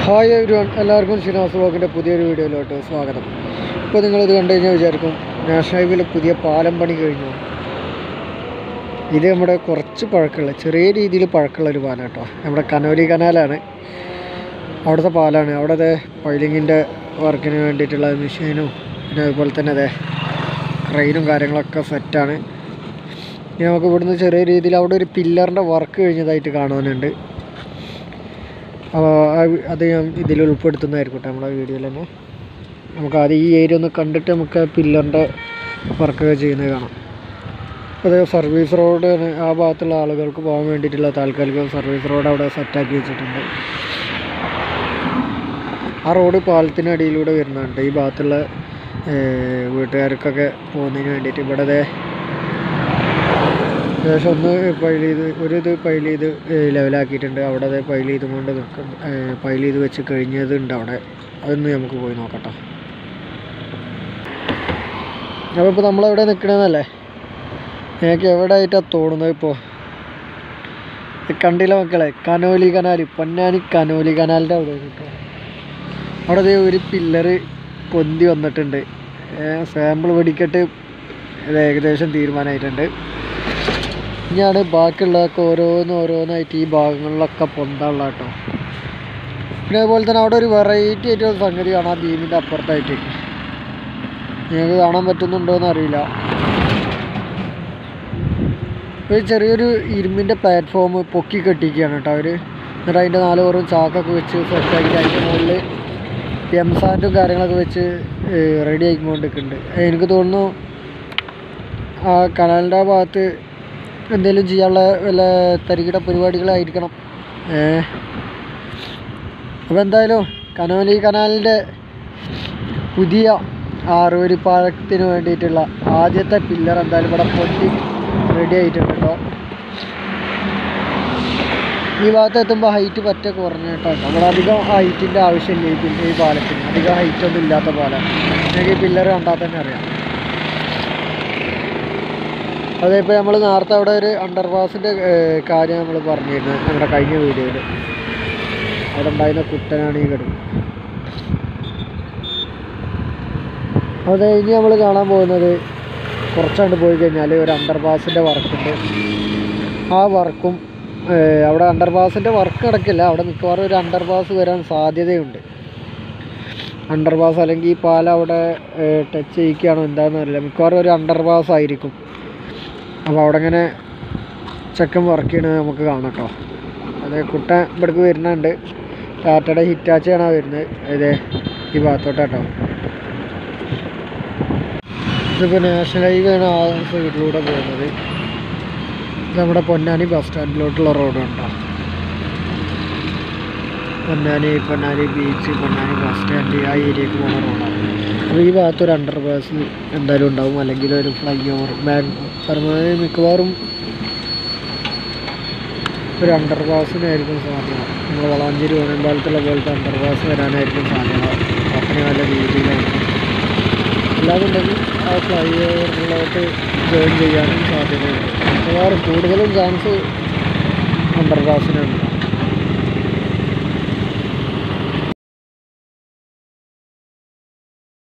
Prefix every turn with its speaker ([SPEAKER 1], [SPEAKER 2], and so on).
[SPEAKER 1] hi everyone എല്ലാവർക്കും ശ്രീനിവാസ് ബ്ലോഗിൻ്റെ പുതിയൊരു വീഡിയോയിലോട്ട് സ്വാഗതം ഇപ്പോൾ നിങ്ങളിത് കണ്ടു കഴിഞ്ഞാൽ വിചാരിക്കും നാഷണൽ ഹൈവേയിൽ പുതിയ പാലം പണി കഴിഞ്ഞു ഇത് നമ്മുടെ കുറച്ച് പഴക്കമുള്ള ചെറിയ രീതിയിൽ പഴക്കമുള്ള ഒരു പാലം കേട്ടോ നമ്മുടെ കനോലി കനാലാണ് അവിടുത്തെ പാലാണ് അവിടെ പൈലിങ്ങിൻ്റെ വർക്കിന് വേണ്ടിയിട്ടുള്ള മെഷീനും പിന്നെ അതുപോലെ തന്നെ അതെ ക്രെയിനും കാര്യങ്ങളൊക്കെ സെറ്റാണ് ഇനി നമുക്ക് ഇവിടുന്ന് ചെറിയ രീതിയിൽ അവിടെ ഒരു പില്ലറിൻ്റെ വർക്ക് കഴിഞ്ഞതായിട്ട് കാണാനുണ്ട് അപ്പോൾ ആ- അത് ഞാൻ ഇതിൽ ഉൾപ്പെടുത്തുന്നതായിരിക്കും കേട്ടോ നമ്മുടെ വീഡിയോയിൽ തന്നെ നമുക്ക് ആദ്യം ഈ ഏരിയ ഒന്ന് കണ്ടിട്ട് നമുക്ക് പില്ലറിൻ്റെ വർക്കൊക്കെ ചെയ്യുന്നത് കാണാം അത് സർവീസ് റോഡ് ആ ഭാഗത്തുള്ള ആളുകൾക്ക് പോകാൻ വേണ്ടിയിട്ടുള്ള താൽക്കാലിക സർവീസ് റോഡ് അവിടെ സെറ്റാക്കി വെച്ചിട്ടുണ്ട് ആ റോഡ് പാലത്തിനടിയിലൂടെ വരുന്നുണ്ട് ഈ ഭാഗത്തുള്ള ഏർ, വീട്ടുകാർക്കൊക്കെ പോകുന്നതിന് വേണ്ടിയിട്ട് ഇവിടെ ദേ ഏകദേശം ഒന്ന് പൈൽ ചെയ്ത് ഒരു ഇത് പൈൽ ചെയ്ത് ലെവലാക്കിയിട്ടുണ്ട് അവിടെ അത് പൈൽ ചെയ്തും കൊണ്ട് നിൽക്കും പൈൽ ചെയ്ത് വെച്ച് കഴിഞ്ഞതുണ്ട് അവിടെ അതൊന്ന് നമുക്ക് പോയി നോക്കട്ടോ അപ്പോൾ ഇപ്പോൾ നമ്മളെവിടെ നിൽക്കണമെന്നല്ലേ എനിക്ക് എവിടെ ആയിട്ടാണ് തോന്നുന്നത് ഇപ്പോൾ കണ്ടില്ല മക്കളെ കനോലി കനാൽ പൊന്നാനി കനോലി കനാലിൻ്റെ അവിടെ കേട്ടോ അവിടെ ദേ ഒരു പില്ലറ് പൊന്തി വന്നിട്ടുണ്ട് സാമ്പിൾ വെടിക്കെട്ട് ഇത് ഏകദേശം തീരുമാനമായിട്ടുണ്ട് ഇനിയാണ് ബാക്കിയുള്ളതൊക്കെ ഓരോന്ന് ഓരോന്നായിട്ട് ഈ ഭാഗങ്ങളിലൊക്കെ പൊന്താനുള്ള കേട്ടോ പിന്നെ അതുപോലെ തന്നെ അവിടെ ഒരു വെറൈറ്റി ആയിട്ട് ഒരു സംഗതി കാണാം ബീമിൻ്റെ അപ്പുറത്തായിട്ട് നിങ്ങൾക്ക് കാണാൻ പറ്റുന്നുണ്ടോ എന്ന് അറിയില്ല ഒരു ചെറിയൊരു ഇരുമ്പിൻ്റെ പ്ലാറ്റ്ഫോം പൊക്കി കെട്ടിക്കുകയാണ് കേട്ടോ അവർ എന്നിട്ട് അതിൻ്റെ നാല് പുറം ചാക്കൊക്കെ വെച്ച് സെറ്റാക്കി അതിൻ്റെ മുകളിൽ എം സാൻഡും കാര്യങ്ങളൊക്കെ വെച്ച് റെഡി ആക്കിക്കൊണ്ടിരിക്കുന്നുണ്ട് എനിക്ക് തോന്നുന്നു ആ കനാലിൻ്റെ ആ ഭാഗത്ത് എന്തെങ്കിലും ചെയ്യാനുള്ള വല്ല തരികിട പരിപാടികളായിരിക്കണം ഏ അപ്പോൾ എന്തായാലും കനോലി കനാലിൻ്റെ പുതിയ ആറുവരി പാലത്തിന് വേണ്ടിയിട്ടുള്ള ആദ്യത്തെ പില്ലർ എന്തായാലും ഇവിടെ പൊട്ടി റെഡി ആയിട്ടുണ്ട് കേട്ടോ ഈ ഭാഗത്ത് എത്തുമ്പോൾ ഹൈറ്റ് പറ്റ കുറഞ്ഞ കേട്ടോ അവിടെ അധികം ഹൈറ്റിൻ്റെ ആവശ്യമില്ല ഈ പില്ല- ഈ പാലത്തിന് അധികം ഹൈറ്റ് ഒന്നും ഇല്ലാത്ത പാലമാണ് നിങ്ങൾക്ക് ഈ പില്ലർ കണ്ടാൽ തന്നെ അറിയാം അതെ ഇപ്പോൾ നമ്മൾ നേരത്തെ അവിടെ ഒരു അണ്ടർപാസിൻ്റെ കാര്യം നമ്മൾ പറഞ്ഞിരുന്നു നമ്മുടെ കഴിഞ്ഞ വീഡിയോയിൽ അവിടെ ഉണ്ടായിരുന്ന കുട്ടനാണ് ഈ കടു അതെ ഇനി നമ്മൾ കാണാൻ പോകുന്നത് കുറച്ചാണ്ട് പോയി കഴിഞ്ഞാൽ ഒരു അണ്ടർപാസിൻ്റെ വർക്കുണ്ട് ആ വർക്കും ഏഹ്, അവിടെ അണ്ടർപാസിൻ്റെ വർക്ക് നടക്കില്ല അവിടെ മിക്കവാറും ഒരു അണ്ടർപാസ് വരാൻ സാധ്യതയുണ്ട് അണ്ടർപാസ് അല്ലെങ്കിൽ ഈ പാലം അവിടെ ടച്ച് ചെയ്യിക്കുകയാണോ എന്താണെന്ന് അറിയില്ല മിക്കവാറും ഒരു അണ്ടർപാസ് ആയിരിക്കും അപ്പോൾ അവിടെ ഇങ്ങനെ ചെക്കൻ വർക്ക് ചെയ്യണത് നമുക്ക് കാണാം കേട്ടോ അത് കുട്ട ഇവിടേക്ക് വരുന്നുണ്ട് ടാറ്റയുടെ ഹിറ്റാച്ചിയാണ് വരുന്നത് ഇത് ഈ ഭാഗത്തോട്ടാട്ടോ ഇതിപ്പോൾ നാഷണൽ ഹൈവേ ആണ് ആ സൈഡിലൂടെ പോകുന്നത് ഇത് നമ്മുടെ പൊന്നാനി ബസ് സ്റ്റാൻഡിലോട്ടുള്ള റോഡ് ഉണ്ടോ Ponnani Ponnani beach Ponnani bus stand ആ ഏരിയക്ക് പോകുന്ന റോഡാണ് അപ്പോൾ ഈ ഭാഗത്ത് ഒരു അണ്ടർ പാസ് എന്തായാലും ഉണ്ടാവും അല്ലെങ്കിൽ ഒരു ഫ്ലൈ ഓവർ ബാങ്ക് പരമാവധി മിക്കവാറും ഒരു അണ്ടർ പാസിനായിരിക്കും സാധ്യത നമ്മൾ വളാഞ്ചേരി ഓണമ്പാലത്തുള്ള പോലത്തെ അണ്ടർ പാസ് വരാനായിരിക്കും സാധ്യത അത്രയും നല്ല രീതിയിലാണ് അല്ലാതുണ്ടെങ്കിൽ ആ ഫ്ലൈ ഓവറിലോട്ട് ജോയിൻ ചെയ്യാനും സാധ്യതയുണ്ട് മിക്കവാറും കൂടുതലും ചാൻസ് അണ്ടർ പാസിനാണ്